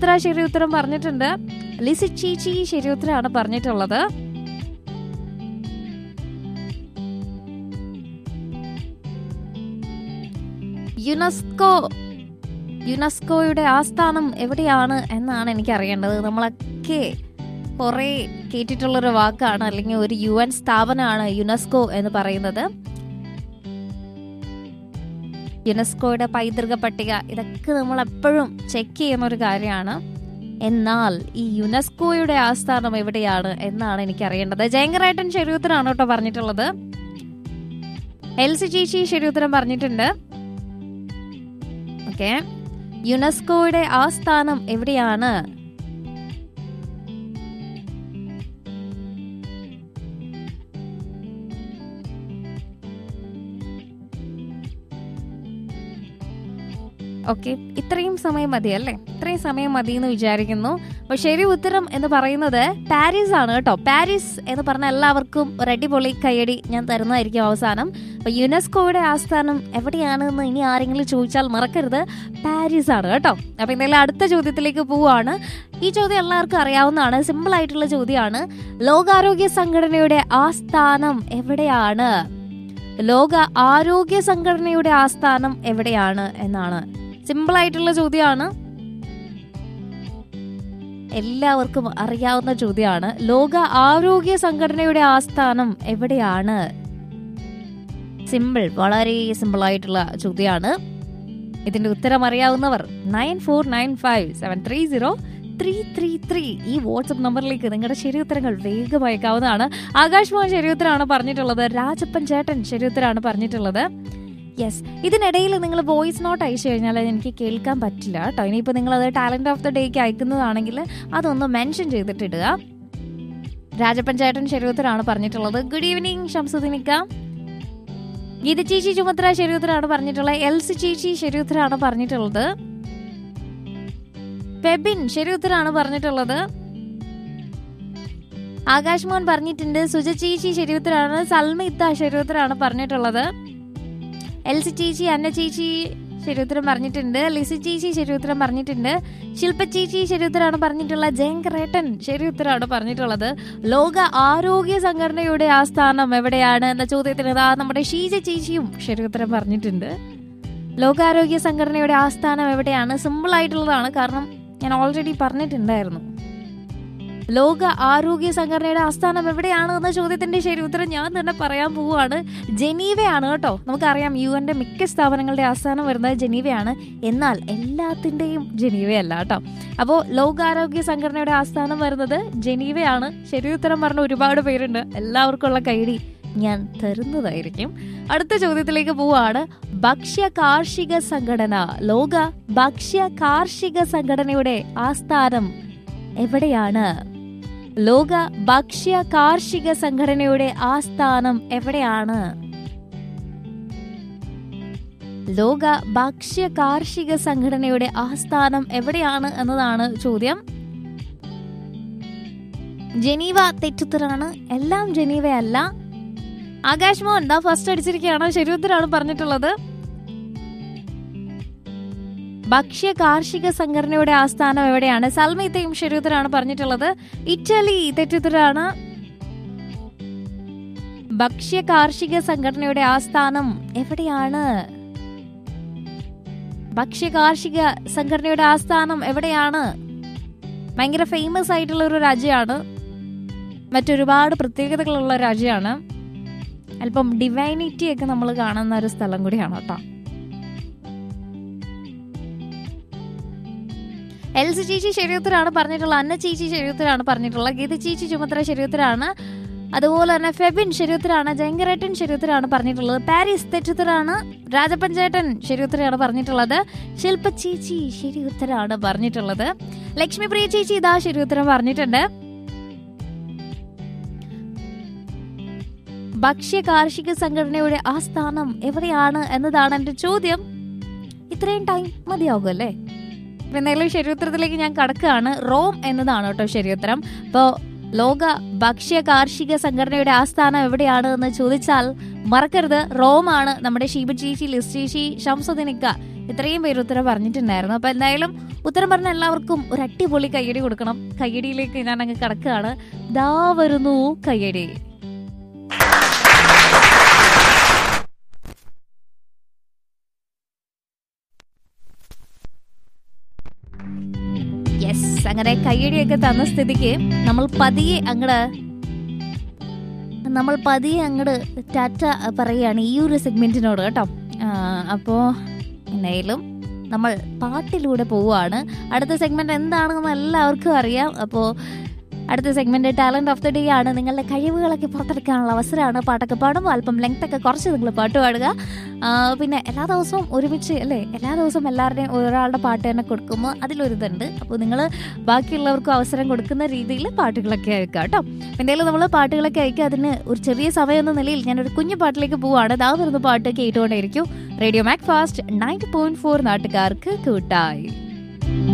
സുമിത്ര ശരി ഉത്തരം പറഞ്ഞിട്ടുണ്ട് ലിസി ചീച്ചി ശരി ഉത്തരമാണ് പറഞ്ഞിട്ടുള്ളത് യുനെസ്കോ യുനെസ്കോയുടെ ആസ്ഥാനം എവിടെയാണ് എന്നാണ് എനിക്ക് അറിയേണ്ടത് നമ്മളൊക്കെ കുറെ കേട്ടിട്ടുള്ളൊരു വാക്കാണ് അല്ലെങ്കിൽ ഒരു യു എൻ സ്ഥാപനമാണ് യുനെസ്കോ എന്ന് പറയുന്നത് യുനെസ്കോയുടെ പൈതൃക പട്ടിക ഇതൊക്കെ നമ്മൾ എപ്പോഴും ചെക്ക് ചെയ്യുന്ന ഒരു കാര്യമാണ് എന്നാൽ ഈ യുനെസ്കോയുടെ ആസ്ഥാനം എവിടെയാണ് എന്നാണ് എനിക്ക് അറിയേണ്ടത് ജയങ്കരായിട്ടൻ ശരിയുത്തരാണ് കേട്ടോ പറഞ്ഞിട്ടുള്ളത് എൽ സി ചേച്ചി ശരിയുത്തരം പറഞ്ഞിട്ടുണ്ട് ഓക്കെ യുനെസ്കോയുടെ ആസ്ഥാനം എവിടെയാണ് ഓക്കെ ഇത്രയും സമയം മതി അല്ലേ ഇത്രയും സമയം മതി എന്ന് വിചാരിക്കുന്നു അപ്പൊ ശരി ഉത്തരം എന്ന് പറയുന്നത് പാരീസ് ആണ് കേട്ടോ പാരീസ് എന്ന് പറഞ്ഞ എല്ലാവർക്കും ഒരു അടിപൊളി കയ്യടി ഞാൻ തരുന്നതായിരിക്കും അവസാനം അപ്പൊ യുനെസ്കോയുടെ ആസ്ഥാനം എവിടെയാണ് എന്ന് ഇനി ആരെങ്കിലും ചോദിച്ചാൽ മറക്കരുത് പാരീസ് ആണ് കേട്ടോ അപ്പൊ എന്തായാലും അടുത്ത ചോദ്യത്തിലേക്ക് പോവാണ് ഈ ചോദ്യം എല്ലാവർക്കും അറിയാവുന്നതാണ് സിമ്പിൾ ആയിട്ടുള്ള ചോദ്യമാണ് ലോകാരോഗ്യ സംഘടനയുടെ ആസ്ഥാനം എവിടെയാണ് ലോക ആരോഗ്യ സംഘടനയുടെ ആസ്ഥാനം എവിടെയാണ് എന്നാണ് സിമ്പിൾ ആയിട്ടുള്ള ചോദ്യമാണ് എല്ലാവർക്കും അറിയാവുന്ന ചോദ്യമാണ് ലോക ആരോഗ്യ സംഘടനയുടെ ആസ്ഥാനം എവിടെയാണ് സിമ്പിൾ വളരെ സിമ്പിൾ ആയിട്ടുള്ള ചോദ്യമാണ് ഇതിന്റെ ഉത്തരം അറിയാവുന്നവർ nine four nine five seven three zero three three three ഈ വാട്സപ്പ് നമ്പറിലേക്ക് നിങ്ങളുടെ ശരി ഉത്തരങ്ങൾ വേഗം അയക്കാവുന്നതാണ് ആകാശ് മോഹൻ ശരി ഉത്തരമാണ് പറഞ്ഞിട്ടുള്ളത് രാജപ്പൻ ചേട്ടൻ ശരി ഉത്തരമാണ് പറഞ്ഞിട്ടുള്ളത് യെസ് ഇതിനിടയിൽ നിങ്ങൾ വോയിസ് നോട്ട് അയച്ചു കഴിഞ്ഞാൽ എനിക്ക് കേൾക്കാൻ പറ്റില്ല കേട്ടോ ഇനിയിപ്പോൾ നിങ്ങൾ അത് ടാലന്റ് ഓഫ് ദ ഡേക്ക് അയക്കുന്നതാണെങ്കിൽ അതൊന്ന് മെൻഷൻ ചെയ്തിട്ടിടുക രാജപ്പൻ ചേട്ടൻ ശരി ഉത്തരമാണ് പറഞ്ഞിട്ടുള്ളത് ഗുഡ് ഈവനിങ് ഷംസുദിനിക്ക ഗീത ചേച്ചി ചുമത്ര ശരി ഉത്തരമാണ് പറഞ്ഞിട്ടുള്ളത് എൽ സി ചേച്ചി ശരി ഉത്തരമാണ് പറഞ്ഞിട്ടുള്ളത് ഫെബിൻ ശരി ഉത്തരമാണ് പറഞ്ഞിട്ടുള്ളത് ആകാശ് മോഹൻ പറഞ്ഞിട്ടുണ്ട് സുജ ചേച്ചി ശരി ഉത്തരമാണ് സൽമിത്ത ശരി ഉത്തരമാണ് പറഞ്ഞിട്ടുള്ളത് എൽ സി ചേച്ചി അന്ന ചേച്ചി ശരി ഉത്തരം പറഞ്ഞിട്ടുണ്ട് ലിസി ചേച്ചി ശരി ഉത്തരം പറഞ്ഞിട്ടുണ്ട് ശില്പ ചേച്ചി ശരി ഉത്തരമാണ് പറഞ്ഞിട്ടുള്ളത് ജയങ്കറേട്ടൻ ശരി ഉത്തരമാണ് പറഞ്ഞിട്ടുള്ളത് ലോക ആരോഗ്യ സംഘടനയുടെ ആസ്ഥാനം എവിടെയാണ് എന്ന ചോദ്യത്തിന് ഇതാ നമ്മുടെ ഷീജ ചേച്ചിയും ശരി ഉത്തരം പറഞ്ഞിട്ടുണ്ട് ലോകാരോഗ്യ സംഘടനയുടെ ആസ്ഥാനം എവിടെയാണ് സിമ്പിൾ ആയിട്ടുള്ളതാണ് കാരണം ഞാൻ ഓൾറെഡി പറഞ്ഞിട്ടുണ്ടായിരുന്നു ലോക ആരോഗ്യ സംഘടനയുടെ ആസ്ഥാനം എവിടെയാണ് എന്ന ചോദ്യത്തിന്റെ ശരി ഉത്തരം ഞാൻ തന്നെ പറയാൻ പോവുകയാണ് ജനീവയാണ് കേട്ടോ നമുക്കറിയാം യു എന്റെ മിക്ക സ്ഥാപനങ്ങളുടെ ആസ്ഥാനം വരുന്നത് ജനീവയാണ് എന്നാൽ എല്ലാത്തിന്റെയും ജനീവയല്ല കേട്ടോ അപ്പോൾ ലോകാരോഗ്യ സംഘടനയുടെ ആസ്ഥാനം വരുന്നത് ജനീവയാണ് ശരി ഉത്തരം പറഞ്ഞ ഒരുപാട് പേരുണ്ട് എല്ലാവർക്കും ഉള്ള കൈഡി ഞാൻ തരുന്നതായിരിക്കും അടുത്ത ചോദ്യത്തിലേക്ക് പോവാണ് ഭക്ഷ്യ കാർഷിക സംഘടന ലോക ഭക്ഷ്യ കാർഷിക സംഘടനയുടെ ആസ്ഥാനം എവിടെയാണ് ലോക ഭക്ഷ്യ കാർഷിക സംഘടനയുടെ ആസ്ഥാനം എവിടെയാണ് ലോക ഭക്ഷ്യ കാർഷിക സംഘടനയുടെ ആസ്ഥാനം എവിടെയാണ് എന്നതാണ് ചോദ്യം ജനീവ തെറ്റുത്തരാണ് എല്ലാം ജനീവയല്ല ആകാശ് മോഹൻ ദാ ഫസ്റ്റ് അടിച്ചിരിക്കുകയാണ് ശരി ഉത്തരാണ് പറഞ്ഞിട്ടുള്ളത് ഭക്ഷ്യ കാർഷിക സംഘടനയുടെ ആസ്ഥാനം എവിടെയാണ് സൽമീത്തയും ശരിയുത്തരാണ് പറഞ്ഞിട്ടുള്ളത് ഇറ്റലി തെറ്റുത്തരാണ് ഭക്ഷ്യ കാർഷിക സംഘടനയുടെ ആസ്ഥാനം എവിടെയാണ് ഭക്ഷ്യ കാർഷിക സംഘടനയുടെ ആസ്ഥാനം എവിടെയാണ് ഭയങ്കര ഫേമസ് ആയിട്ടുള്ള ഒരു രാജ്യമാണ് മറ്റൊരുപാട് പ്രത്യേകതകളുള്ള രാജ്യമാണ് അല്പം ഡിവൈനിറ്റി ഒക്കെ നമ്മൾ കാണുന്ന ഒരു സ്ഥലം കൂടിയാണ് കേട്ടോ എൽ സി ചേച്ചി ശരിയുത്തരാണ് പറഞ്ഞിട്ടുള്ള അന്ന ചേച്ചി ശരിയുത്തരാണ് പറഞ്ഞിട്ടുള്ള ഗീത ചേച്ചി ചുമത്ര ശരിയുത്തരാണ് അതുപോലെ തന്നെ ഫെബിൻ ശരിയുത്തരാണ് ജയങ്കരേട്ടൻ ശരിയുത്തരാണ് പറഞ്ഞിട്ടുള്ളത് പാരീസ് തെറ്റുത്തരാണ് രാജപഞ്ചേട്ടൻ ശരിയുത്തരാണ് പറഞ്ഞിട്ടുള്ളത് ശില്പ ചേച്ചി ശരിയുത്തരാണ് പറഞ്ഞിട്ടുള്ളത് ലക്ഷ്മി പ്രിയ ചേച്ചി ഇതാ ശരിയുത്തരം പറഞ്ഞിട്ടുണ്ട് ഭക്ഷ്യ കാർഷിക സംഘടനയുടെ ആസ്ഥാനം എവിടെയാണ് എന്നതാണ് എന്റെ ചോദ്യം ഇത്രയും ടൈം മതിയാകും അല്ലേ അപ്പൊ എന്തായാലും ശരിയുത്തരത്തിലേക്ക് ഞാൻ കടക്കുകയാണ് റോം എന്നതാണ് കേട്ടോ ശരിയുത്തരം അപ്പോൾ ലോക ഭക്ഷ്യ കാർഷിക സംഘടനയുടെ ആസ്ഥാനം എവിടെയാണ് എന്ന് ചോദിച്ചാൽ മറക്കരുത് റോം ആണ് നമ്മുടെ ഷീബ ചേച്ചി ലിസ് ചേച്ചി ഷംസുദിനിക്ക ഇത്രയും പേര് ഉത്തരം പറഞ്ഞിട്ടുണ്ടായിരുന്നു അപ്പൊ എന്തായാലും ഉത്തരം പറഞ്ഞ എല്ലാവർക്കും ഒരു അടിപൊളി കയ്യടി കൊടുക്കണം കയ്യടിയിലേക്ക് ഞാൻ അങ്ങ് കിടക്കുകയാണ് ദാ വരുന്നു കയ്യടി യെസ് അങ്ങനെ കയ്യടിയൊക്കെ തന്ന സ്ഥിതിക്ക് നമ്മൾ പതിയെ അങ്ങട് നമ്മൾ പതിയെ അങ്ങട് ടാറ്റ പറയുകയാണ് ഈ ഒരു സെഗ്മെന്റിനോട് കേട്ടോ അപ്പോൾ എന്തായാലും നമ്മൾ പാട്ടിലൂടെ പോവുകയാണ് അടുത്ത സെഗ്മെന്റ് എന്താണെന്ന് എല്ലാവർക്കും അറിയാം അപ്പോൾ അടുത്ത segment talent of the day ആണ് നിങ്ങളുടെ കഴിവുകളൊക്കെ പുറത്തെടുക്കാനുള്ള അവസരമാണ് പാട്ടൊക്കെ പാടുമ്പോൾ അല്പം ലെങ്ത് ഒക്കെ കുറച്ച് നിങ്ങൾ പാട്ട് പാടുക ആ, പിന്നെ എല്ലാ ദിവസവും ഒരുമിച്ച് അല്ലേ എല്ലാ ദിവസവും എല്ലാവരുടെയും ഒരാളുടെ പാട്ട് തന്നെ കൊടുക്കുമ്പോൾ അതിലൊരിതുണ്ട് അപ്പോൾ നിങ്ങൾ ബാക്കിയുള്ളവർക്കും അവസരം കൊടുക്കുന്ന രീതിയിൽ പാട്ടുകളൊക്കെ അയക്കുക കേട്ടോ എന്തായാലും നമ്മൾ പാട്ടുകളൊക്കെ അയക്കുക അതിന് ഒരു ചെറിയ സമയം എന്ന നിലയിൽ ഞാനൊരു കുഞ്ഞു പാട്ടിലേക്ക് പോവാണ് ദാ വരുന്ന പാട്ട് കേട്ടുകൊണ്ടേയിരിക്കും radio Macfast ninety point four നാട്ടുകാർക്ക് കൂട്ടായി